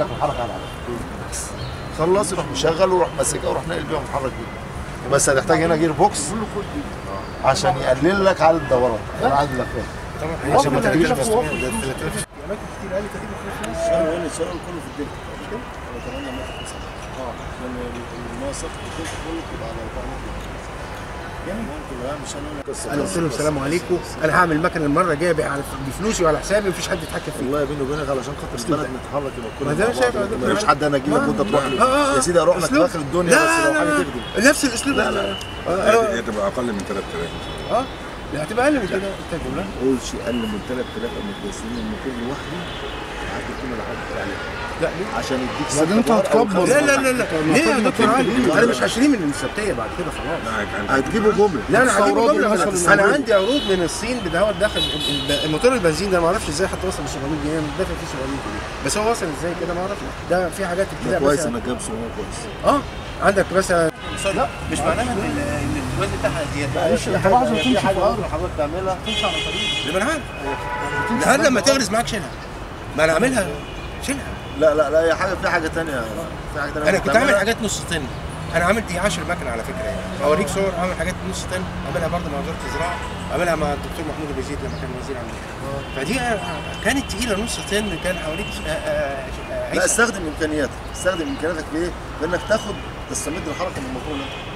لك الحركه على العجله خلص يروح مشغل ويروح ماسكها ويروح ناقل بيها محرك بيه بس هتحتاج هنا جير بوكس عشان يقلل لك عدد الدورات يعني عدد اللفات طبعا عشان ما تجريش اماكن بس كتير قال لي تقريبا في نفس الشغل هو الشغل كله في الدلتا مش كده؟ على 8 متر 9 اه لان المواصفات في الدلتا كله بتبقى على 4 متر جميل ممكن لا مش هنقول قصه انا قلت له السلام عليكم انا هعمل مكنه المره الجايه على- بفلوسي وعلى حسابي مفيش حد يتحكم فيه والله بيني وبينك علشان خاطر البلد نتحرك يبقى كلنا ما ده مع أنا شايف بعض. ده. مفيش حد انا اجي لك وانت تروح لي آه، آه، آه. يا سيدي اروح لك أسلوب. في اخر الدنيا لا بس لو لا حاجه لا تخدم نفس الاسلوب لا، لا. اه هي تبقى اقل من 3000 اه لا هتبقى اقل من كده انت الجمله قول شيء اقل من 3000 متجسمين الموتور لوحده عدى القيمه اللي حضرتك عليها لا ليه؟ عشان يديك بعدين ست انت دور أو هتكبر. خمسة لا لا لا لا ليه يا دكتور علي؟ انا مش هشتريه من السبتيه بعد كده خلاص لا هتجيبوا جمله لا انا هجيب الثورات جمله اللي بس مثلا انا الثورات. عندي عروض من الصين بدهوت داخل ال- ال- الموتور البنزين ده ما اعرفش ازاي حتى وصل ل 700 جنيه أنا دافع فيه 700 جنيه بس هو وصل ازاي كده ما اعرفش ده في حاجات ده كده كويس مثلا انك جايب سموه كويس اه عندك مثلا لا مش معناها ان ال- إن الوزن بتاعها زياده معلش انت لازم تمشي في ارض حضرتك تعملها تمشي على طريق ما انا عارف لحد لما تغرز معاك شيلها ما انا عاملها شيلها لا لا لا هي حاجه في حاجه ثانيه في حاجه ثانيه انا كنت عامل حاجات نص طن انا عامل دي 10 مكنه على فكره يعني اوريك صور عامل حاجات نص طن عاملها برضه مع وزاره الزراعه عاملها مع الدكتور محمود ابو زيد لما كان وزير عندنا فدي كانت تقيله نص طن كان حواليك آه، آه، آه، لا استخدم امكانياتك استخدم امكانياتك في ايه؟ في انك تاخد تستمد الحركه من الموتور اللي انت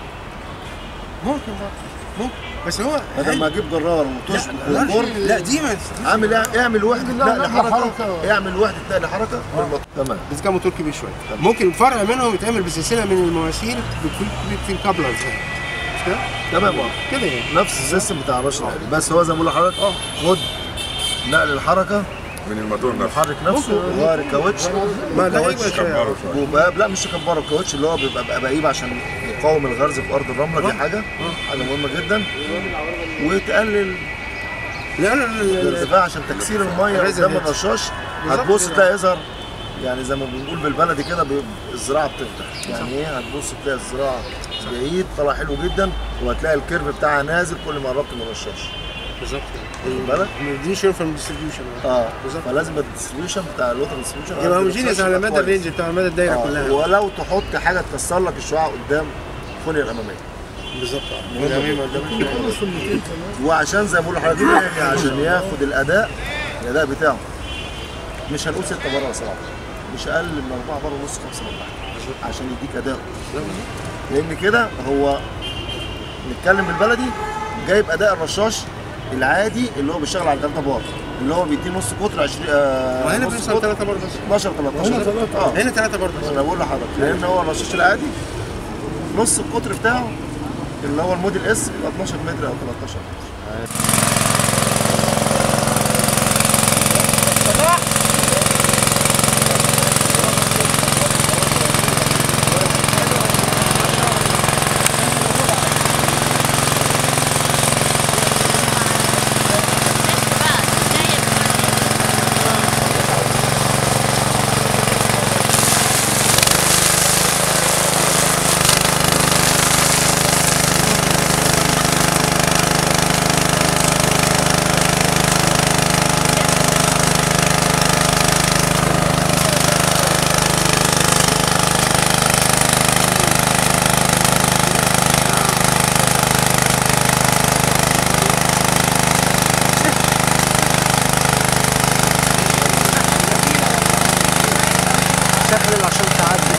ممكن برضه ممكن بس هو بدل ما اجيب جرار وتشبك وكور لا دي ما اعمل ايه؟ اعمل وحده لا، نقل نقل حركه حركة. اعمل وحده نقل حركه بالموتور تمام بس كان موتور كبير شويه ممكن فرع منهم يتعمل بسلسله من المواسير بكل في كابلرز مش كده؟ تمام اه كده يعني نفس السيستم بتاع الرش العادي بس هو زي ما بقول لحضرتك خد نقل الحركه من الموتور نفسه المحرك نفسه وغير الكاوتش ما ده الكاوتش يبقى شوية. كبره شويه وبقى لا مش كبره الكاوتش اللي هو بيبقى بقى بعيد عشان يقاوم الغرز في ارض الرمله دي حاجه حاجه مهمه جدا وتقلل لا لا لا لا لا الارتفاع عشان تكسير الميه الرزق قدام ده. الرشاش بالظبط هتبص كده. تلاقي يظهر يعني زي ما بنقول بالبلدي كده بي- الزراعه بتفتح يعني ايه هتبص تلاقي الزراعه بعيد طلع حلو جدا وهتلاقي الكيرف بتاعها نازل كل ما قربت من الرشاش بالظبط واخد بالك؟ دي يونيفورم ديستريبيوشن اه بالظبط. فلازم الديستريبيوشن بتاع الوتر ديستريبيوشن يبقى هوموجينيوس على مدى الرينج بتاع مدى الدايره كلها ولو تحط حاجه تكسر لك الشعاع قدام الفونيا الاماميه بالظبط قدامي قدامي وعشان زي ما بقول لحضرتك يعني عشان ياخد الاداء الاداء بتاعه مش هنقول ستة بره صراحه مش اقل من اربعه بره ونص خمسه من تحت عشان يديك اداء لان كده هو نتكلم بالبلدي جايب اداء الرشاش العادي اللي هو بيشتغل على 3 بار اللي هو بيديه نص قطر 20 آه وهنا نص بيوصل قطر ثلاثه برضه 12 13 اه هنا ثلاثه برضه انا بقول لحضرتك لان هو الرشاش العادي نص القطر بتاعه اللي هو الموديل اس بيبقى 12 متر او 13 متر سهل عشان تعدي